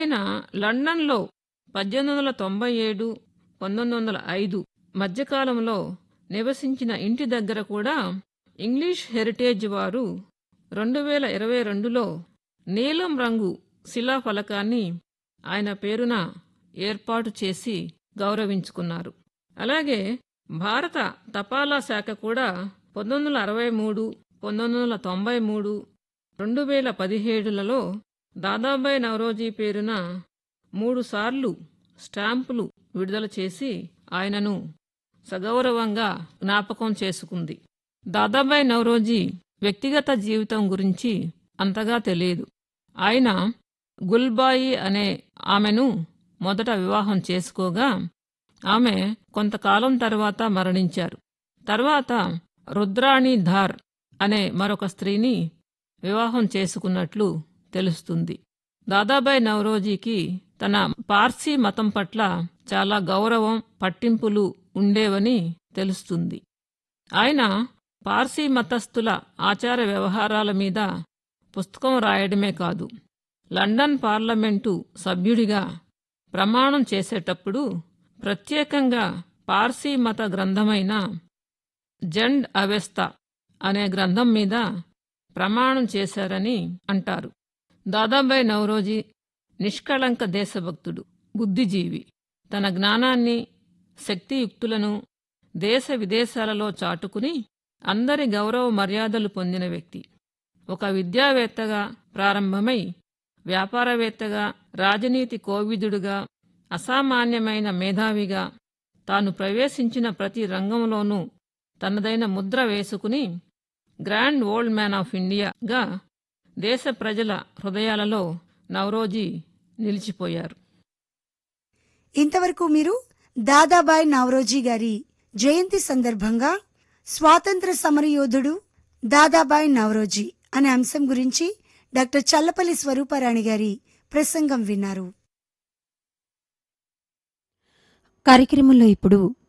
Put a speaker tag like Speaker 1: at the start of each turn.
Speaker 1: ఆయన లండన్లో పద్దెనిమిది వందల తొంభై ఏడు పంతొమ్మిది వందల ఐదు మధ్యకాలంలో నివసించిన ఇంటి దగ్గర కూడా ఇంగ్లీష్ హెరిటేజ్ వారు రెండు వేల ఇరవై రెండులో నీలం రంగు శిలాఫలకాన్ని ఆయన పేరున ఏర్పాటు చేసి గౌరవించుకున్నారు అలాగే భారత తపాలా శాఖ కూడా పంతొమ్మిది వందల అరవై మూడు పంతొమ్మిది వందల తొంభై మూడు రెండు వేల పదిహేడులలో దాదాబాయి నవరోజీ పేరున మూడుసార్లు స్టాంపులు విడుదల చేసి ఆయనను సగౌరవంగా జ్ఞాపకం చేసుకుంది దాదాబాయి నవరోజీ వ్యక్తిగత జీవితం గురించి అంతగా తెలియదు ఆయన గుల్బాయి అనే ఆమెను మొదట వివాహం చేసుకోగా ఆమె కొంతకాలం తర్వాత మరణించారు తర్వాత రుద్రాణి ధార్ అనే మరొక స్త్రీని వివాహం చేసుకున్నట్లు తెలుస్తుంది దాదాబాయి నవరోజీకి తన పార్సీ మతం పట్ల చాలా గౌరవం పట్టింపులు ఉండేవని తెలుస్తుంది ఆయన పార్సీ మతస్థుల ఆచార వ్యవహారాల మీద పుస్తకం రాయడమే కాదు లండన్ పార్లమెంటు సభ్యుడిగా ప్రమాణం చేసేటప్పుడు ప్రత్యేకంగా పార్సీ మత గ్రంథమైన జండ్ అవెస్త అనే గ్రంథం మీద ప్రమాణం చేశారని అంటారు దాదాబాయి నవరోజీ నిష్కళంక దేశభక్తుడు బుద్ధిజీవి తన జ్ఞానాన్ని శక్తియుక్తులను దేశ విదేశాలలో చాటుకుని అందరి గౌరవ మర్యాదలు పొందిన వ్యక్తి ఒక విద్యావేత్తగా ప్రారంభమై వ్యాపారవేత్తగా రాజనీతి కోవిదుడుగా అసామాన్యమైన మేధావిగా తాను ప్రవేశించిన ప్రతి రంగంలోనూ తనదైన ముద్ర వేసుకుని గ్రాండ్ ఓల్డ్ మ్యాన్ ఆఫ్ ఇండియాగా దేశ ప్రజల హృదయాలలో నవరోజీ నిలిచిపోయారు
Speaker 2: ఇంతవరకు మీరు దాదాబాయ్ నవరోజీ గారి జయంతి సందర్భంగా స్వాతంత్ర సమరయోధుడు దాదాబాయ్ నవరోజీ అనే అంశం గురించి డాక్టర్ చల్లపల్లి స్వరూపారాణి గారి ప్రసంగం విన్నారు
Speaker 3: కార్యక్రమంలో ఇప్పుడు